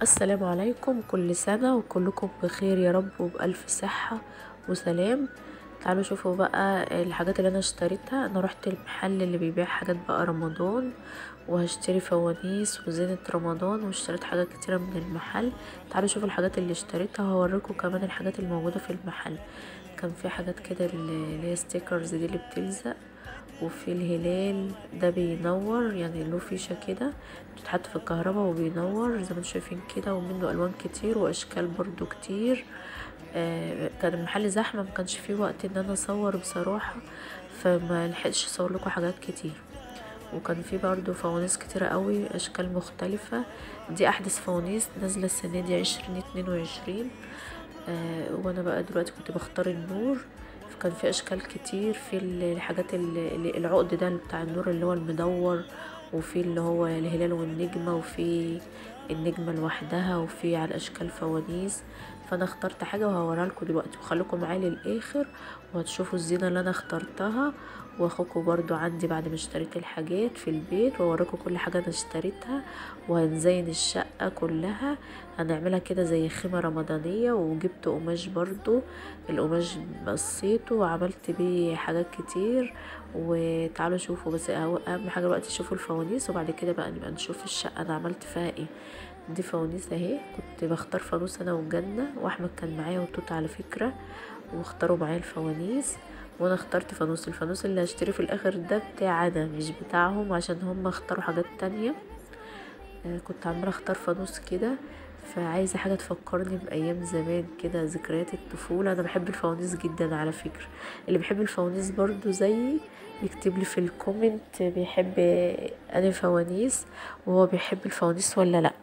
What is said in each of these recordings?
السلام عليكم كل سنة وكلكم بخير يا رب وبألف صحة وسلام تعالوا شوفوا بقى الحاجات اللي انا اشتريتها انا رحت المحل اللي بيبيع حاجات بقى رمضان وهشتري فوانيس وزينة رمضان واشتريت حاجات كتيرة من المحل تعالوا شوفوا الحاجات اللي اشتريتها هوريكم كمان الحاجات الموجودة في المحل كان في حاجات كده اللي هي ستيكرز دي اللي بتلزق وفي الهلال ده بينور يعني له فيشة كده بتتحط في الكهرباء وبينور زي ما انتم شايفين كده ومنه الوان كتير واشكال برضو كتير آه كان المحل زحمة مكانش فيه وقت ان انا اصور بصراحة فما لحقتش اصور لكم حاجات كتير وكان في برضو فوانيس كتيرة قوي اشكال مختلفة دي احدث فوانيس نازلة السنة دي عشرين اتنين وعشرين آه وانا بقى دلوقتي كنت بختار النور كان في اشكال كتير في الحاجات اللي العقد ده بتاع النور اللي هو المدور وفي اللي هو الهلال والنجمة وفي النجمة لوحدها وفي على اشكال فوانيس فانا اخترت حاجة وهوريها لكم دلوقتي وخليكم معايا للاخر وهتشوفوا الزينة اللي انا اخترتها واخوكم برضو عندي بعد ما اشتريت الحاجات في البيت واوريكم كل حاجة انا اشتريتها وهنزين الشقة كلها هنعملها كده زي خيمة رمضانية وجبت قماش برضو القماش بصيته وعملت بيه حاجات كتير وتعالوا شوفوا بس اهم حاجة دلوقتي تشوفوا الفوانيس وبعد كده بقى نبقى نشوف الشقة انا عملت فيها ايه دي فوانيس اهي كنت بختار فانوس انا وجنة واحمد كان معايا وتوت على فكرة واختاروا معايا الفوانيس وانا اخترت فانوس الفانوس اللي هشتريه في الاخر ده بتاع انا مش بتاعهم عشان هم اختاروا حاجات تانية آه كنت عمالة اختار فانوس كده فعايزة حاجة تفكرني بأيام زمان كده ذكريات الطفولة أنا بحب الفوانيس جدا على فكرة اللي بيحب الفوانيس برضو زيي يكتب لي في الكومنت بيحب أنا فوانيس وهو بيحب الفوانيس ولا لأ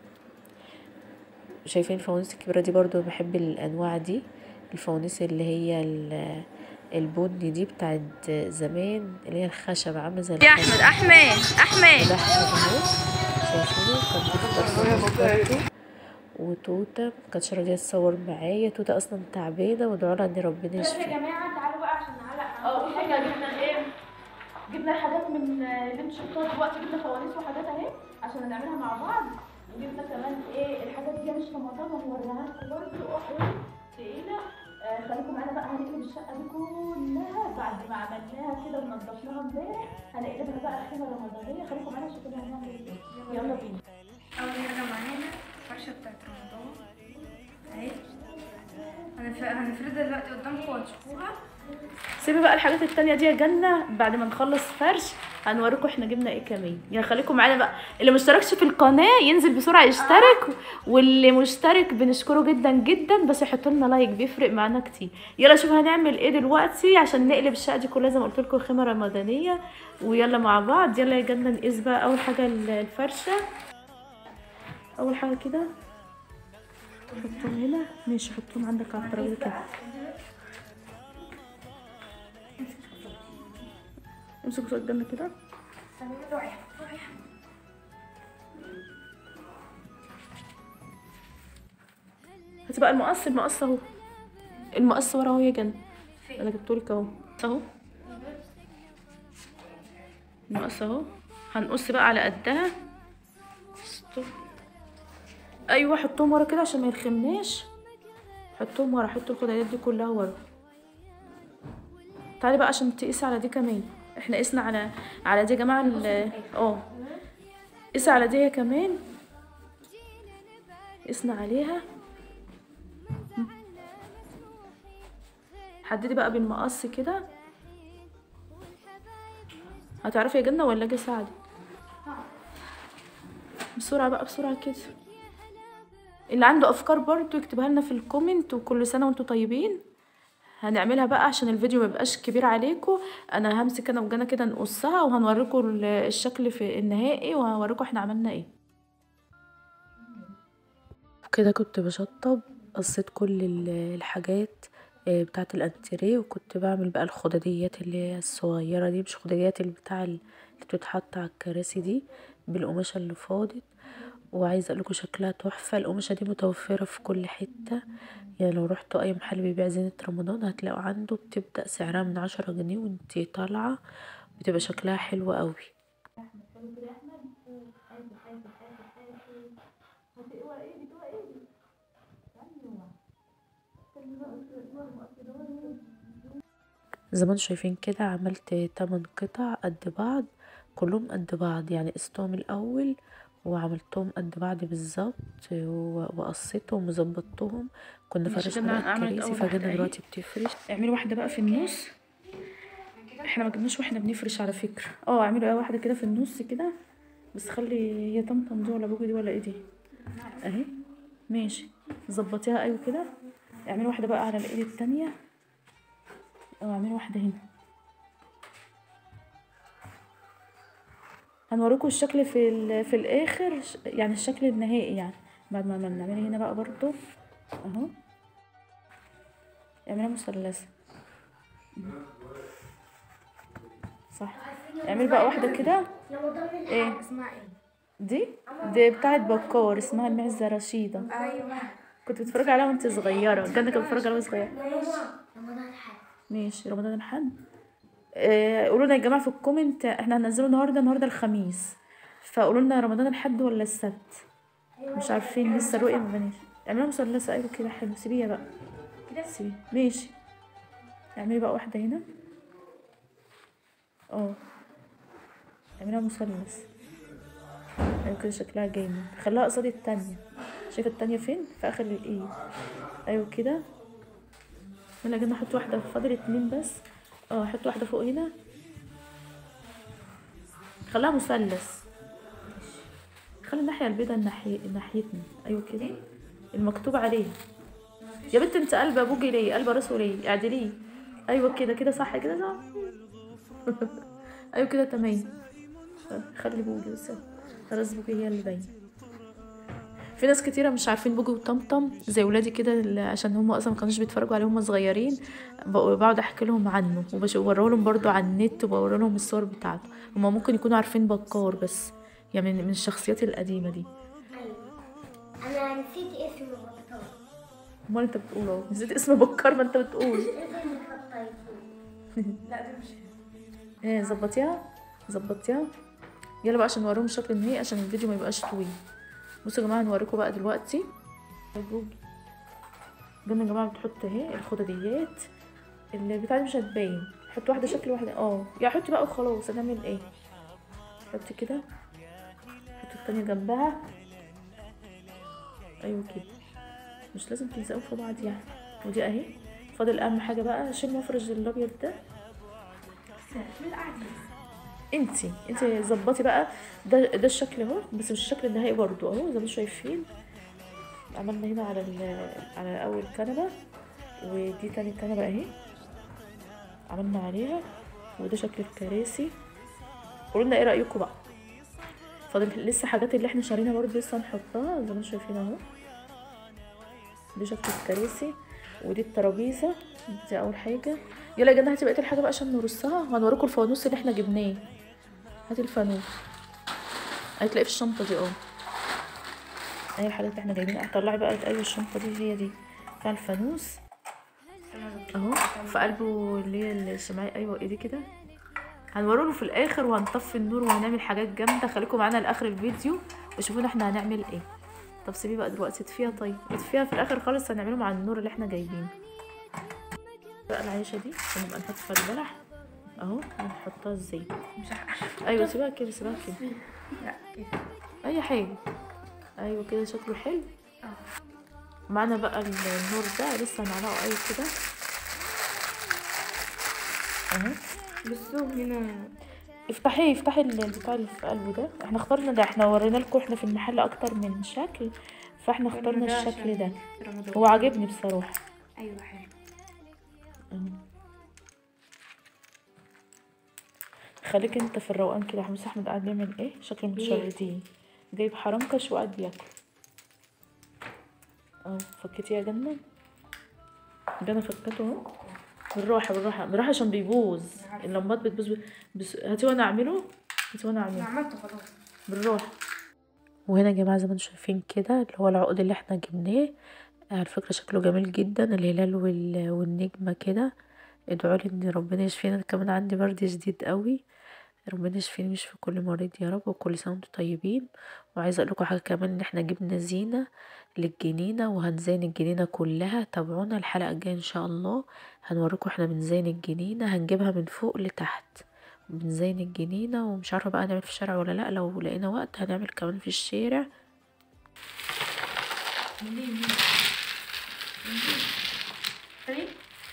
شايفين الفوانيس الكبيرة دي برضو بحب الأنواع دي الفوانيس اللي هي البني دي بتاعت زمان اللي هي الخشب عامله زي يا احمد احمد احمد ده احمد اهو شايفينه كان بيختار وتوته مكانتش راضيه تصور معايا توته اصلا تعبانه وادعوا لها ان ربنا يا يشفيها جماعه تعالوا بقى عشان نعلق اه حاجه جبنا ايه جبنا حاجات من بنت شطات دلوقتي جبنا فوانيس وحاجات اهي عشان نعملها مع بعض وجبنا كمان ايه الحاجات دي مش رمضان وهوريها لكم برضه ايه تقيله آه خليكم معانا بقى هنقلب الشقه دي كلها بعد ما عملناها كده ونضفناها امبارح هنقلبها بقى خيمه رمضانيه خليكم معانا شوفوا هنعمل ايه يلا بينا اول حاجه معانا الفرشه بتاعت رمضان اهي هنف- هنفردها دلوقتي قدامكم وهتشوفوها سيبي بقى الحاجات التانية دي يا جنة بعد ما نخلص فرش هنوريكم احنا جبنا ايه كمان يعني خليكم معانا بقى اللي مشتركش في القناة ينزل بسرعة يشترك واللي مشترك بنشكره جدا جدا بس يحطوا لنا لايك بيفرق معانا كتير يلا شوف هنعمل ايه دلوقتي عشان نقلب الشقة دي كلها زي ما قلت لكم خيمة رمضانية ويلا مع بعض يلا يا جنة نقيس بقى اول حاجة ال- الفرشة اول حاجة كده حطهم هنا ماشي حطهم عندك على الترابيزة كده امسكوا صوت قدامنا كده هاتي بقى المقص المقص اهو المقص ورا اهو يا جنة انا جبتهولك اهو اهو المقص اهو هنقص بقى على قدها ستوب. ايوه حطهم ورا كده عشان ما يرخمناش حطهم ورا حطوا الخدادات دي كلها ورا تعالي بقى عشان تقيسي على دي كمان احنا قسنا على على دي يا جماعه ال- اه قيسي على دي هي كمان قسنا عليها حددي بقى بالمقص كده هتعرفي يا جنة ولا اجي اساعدك بسرعة بقى بسرعة كده اللي عنده افكار برضو يكتبها لنا في الكومنت وكل سنة وانتم طيبين هنعملها بقى عشان الفيديو ما يبقاش كبير عليكم انا همسك انا وجانا كده نقصها وهنوريكم ال- الشكل في النهائي وهوريكم احنا عملنا ايه وكده كنت بشطب قصيت كل ال- الحاجات آه، بتاعة الانتريه وكنت بعمل بقى الخداديات اللي هي الصغيرة دي مش خداديات اللي بتاع ال- اللي بتتحط على الكراسي دي بالقماشة اللي فاضت وعايزة اقولكوا شكلها تحفة القماشة دي متوفرة في كل حتة يعني لو رحتوا اي محل بيبيع زينة رمضان هتلاقوا عنده بتبدأ سعرها من عشرة جنيه وانتي طالعة بتبقى شكلها حلو قوي هاتي ورق ايدي جوه ايدي ايوه زي ما انتم شايفين كده عملت 8 قطع قد بعض كلهم قد بعض يعني قستهم الاول وعملتهم قد بعض بالظبط و- وقصيتهم وظبطتهم كنا ماشي، فرشنا جنة بقى عملت الكراسي أول واحدة فجنة أهي. دلوقتي بتفرش اعملي واحده بقى في النص احنا ما جبناش واحنا بنفرش على فكره اه اعملوا ايه واحده كده في النص كده بس خلي هي طمطم دي ولا بوجي دي ولا ايه دي اهي ماشي ظبطيها ايوه كده اعملي واحده بقى على الايد التانية او اعملي واحده هنا هنوريكم الشكل في ال- في الاخر ش- يعني الشكل النهائي يعني بعد ما عملنا نعملي هنا بقى برضو اهو اعملها مثلثه صح اعملي بقى واحده كده ايه اسمها ايه؟ دي دي بتاعت بكار اسمها المعزه رشيده ايوه كنت بتتفرج عليها وانت صغيره جنة كانت بتتفرج عليها وهي صغيره رمضان حاجة ماشي رمضان الحد آه، قولوا لنا يا جماعه في الكومنت احنا هننزله النهارده النهارده الخميس فقولوا لنا رمضان الحد ولا السبت مش عارفين لسه الرؤيه ما بناش اعملها مثلثه ايوه كده حلو سيبيها بقى كده سيبيها ماشي اعملي بقى واحده هنا اه اعملها مثلث ايوه كده شكلها جامد خليها قصاد التانية شايفه التانية فين في اخر الايد ايوه كده يلا يا جماعه احط واحده فاضل اتنين بس اه احط واحده فوق هنا خليها مثلث خلي الناحيه البيضاء الناحيه ناحيتنا ايوه كده المكتوب عليه يا بنت انت قلب ابوكي ليه قلب راسه ليه اعدليه ايوه كده كده صح كده صح ايوه كده تمام خلي بوجي بس خلاص بوجي هي اللي باينه في ناس كتيرة مش عارفين بوجي وطمطم زي ولادي كده اللي- عشان هم اصلا ما كانوش بيتفرجوا عليه هم صغيرين بق- بقعد احكي لهم عنه وبوريه لهم برضو على النت وبوري لهم الصور بتاعته هم ممكن يكونوا عارفين بكار بس يعني من من الشخصيات القديمة دي انا نسيت اسم البطل امال انت بتقول اهو نسيت اسم بكار ما انت بتقول انت اللي حطيته لا ده مش ايه ظبطيها ظبطيها يلا بقى عشان نوريهم الشكل النهائي عشان الفيديو ما يبقاش طويل بصوا يا جماعه هنوريكم بقى دلوقتي جنة يا جماعه بتحط اهي الخدديات البتاعه دي مش هتبين حط واحده شكل واحده اه يا حطي بقى وخلاص هنعمل ايه حطي كده حطي التانية جنبها ايوه كده مش لازم تلزقوا في بعض يعني ودي اهي فاضل اهم حاجه بقى شيل مفرش الابيض ده انتي انتي ظبطي بقى ده ده الشكل اهو بس مش الشكل النهائي برضو اهو زي ما انتم شايفين عملنا هنا على ال على اول كنبه ودي تاني كنبه اهي عملنا عليها وده شكل الكراسي قولوا لنا ايه رايكم بقى فاضل لسه حاجات اللي احنا شارينها برضو لسه هنحطها زي ما انتم شايفين اهو دي شكل الكراسي ودي الترابيزه دي اول حاجه يلا يا جماعه هاتي بقيه الحاجه بقى عشان نرصها وهنوريكم الفانوس اللي احنا جبناه هاتي الفانوس هتلاقيه في الشنطه دي اه اي الحاجات اللي احنا جايبينها طلعي بقى ايوه الشنطه دي هي دي فيها الفانوس اهو في قلبه اللي هي الشمعيه ايوه ايدي كده هنوروله في الاخر وهنطفي النور وهنعمل حاجات جامده خليكم معانا لاخر الفيديو وشوفونا احنا هنعمل ايه طب سيبيه بقى دلوقتي اطفيها طيب اطفيها في الاخر خالص هنعمله مع النور اللي احنا جايبينه بقى العيشه دي ونبقى نحط فيها البلح اهو ونحطها ازاي مش عارفة ايوه سيبها كده سيبها كده لا كده اي حاجه ايوه كده شكله حلو اه معانا بقى النور ده لسه هنعلقه ايوه كده اهو بصوا هنا افتحي افتحي البتاع اللي في قلبه ده احنا اخترنا ده احنا ورينا لكم احنا في المحل اكتر من شكل فاحنا اخترنا ده الشكل عشان ده رمضان هو عاجبني بصراحه ايوه حلو اهو. خليك انت في الروقان كده حمص احمد قاعد بيعمل ايه شكل متشردين جايب حرنكش وقاعد بياكل اهو فكيتيه يا جنة جنة فكته اهو بالراحة بالراحة بالراحة عشان بيبوظ اللمبات بتبوظ بس هاتي وانا اعمله هاتي وانا انا اعمله عملته خلاص بالراحة وهنا يا جماعة زي ما انتم شايفين كده اللي هو العقد اللي احنا جبناه على فكرة شكله جميل جدا الهلال وال... والنجمة كده ادعوا لي ان ربنا يشفينا أنا كمان عندي برد شديد قوي ربنا يشفيني ويشفي كل مريض يا رب وكل سنه وانتم طيبين وعايزه اقول لكم حاجه كمان ان احنا جبنا زينه للجنينه وهنزين الجنينه كلها تابعونا الحلقه الجايه ان شاء الله هنوريكم احنا بنزين الجنينه هنجيبها من فوق لتحت بنزين الجنينه ومش عارفه بقى نعمل في الشارع ولا لا لو لقينا وقت هنعمل كمان في الشارع طيب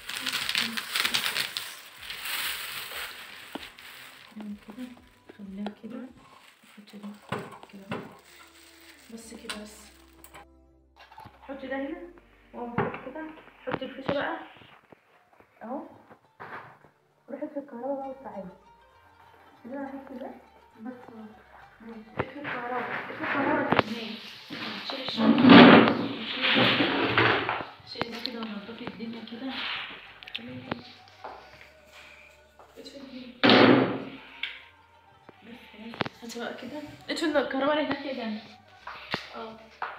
كده خليها كده حطي ده كده بس كده بس حطي ده هنا وأقوم فوق كده حطي الفيشة بقى اهو روحي في الكهرباء بقى وتعالي كده انا هحط ده بس اطفي الكهرباء اطفي الكهرباء تنام شيلي الشنطة شيلي ده كده ونضفي الدنيا كده اطفي الدنيا بس خلاص هاتي بقى كده اطفي الكهرباء اللي هناك يا جنة اه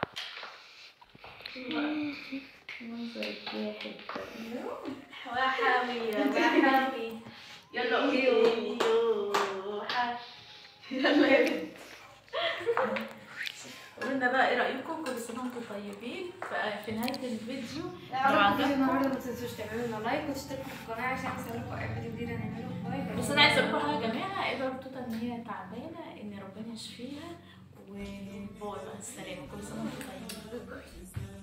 منظر واحد وحاوي يا وحاوي يلا قولي يوحى يلا يا بنت قولنا بقى ايه رايكم كل سنه وانتم طيبين ف- في نهايه الفيديو لو عجبكم الفيديو النهارده ما تنسوش تعملوا لنا لايك وتشتركوا في القناه عشان يوصلكوا اي فيديو جديد هنعمله باي باي بس انا عايزه اقول لكم حاجه يا جماعه ايه توته ان هي تعبانه ان ربنا يشفيها وباي بقى السلامه كل سنه وانتم طيبين